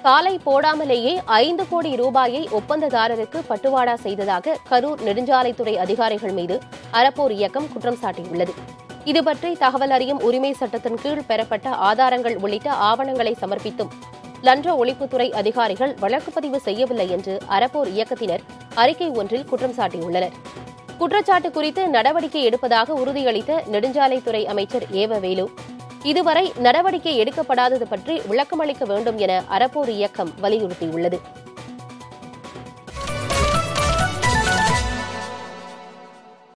காலை போடாமலேயே ஐந்து கோடி ரூபாயை ஒப்பந்ததாரருக்கு பட்டுவாடா செய்ததாக கரூர் நெடுஞ்சாலைத்துறை அதிகாரிகள் மீது அறப்போர் இயக்கம் குற்றம் சாட்டியுள்ளது இதுபற்றி தகவல் அறியும் உரிமை சட்டத்தின் கீழ் பெறப்பட்ட ஆதாரங்கள் உள்ளிட்ட ஆவணங்களை சமர்ப்பித்தும் லஞ்ச ஒழிப்புத்துறை அதிகாரிகள் வழக்குப்பதிவு செய்யவில்லை என்று அறப்போர் இயக்கத்தினர் அறிக்கை ஒன்றில் குற்றம் சாட்டியுள்ளனர் குற்றச்சாட்டு குறித்து நடவடிக்கை எடுப்பதாக உறுதியளித்த நெடுஞ்சாலைத்துறை அமைச்சர் ஏவவேலு இதுவரை நடவடிக்கை எடுக்கப்படாதது பற்றி விளக்கமளிக்க வேண்டும் என அறப்போர் இயக்கம் வலியுறுத்தியுள்ளது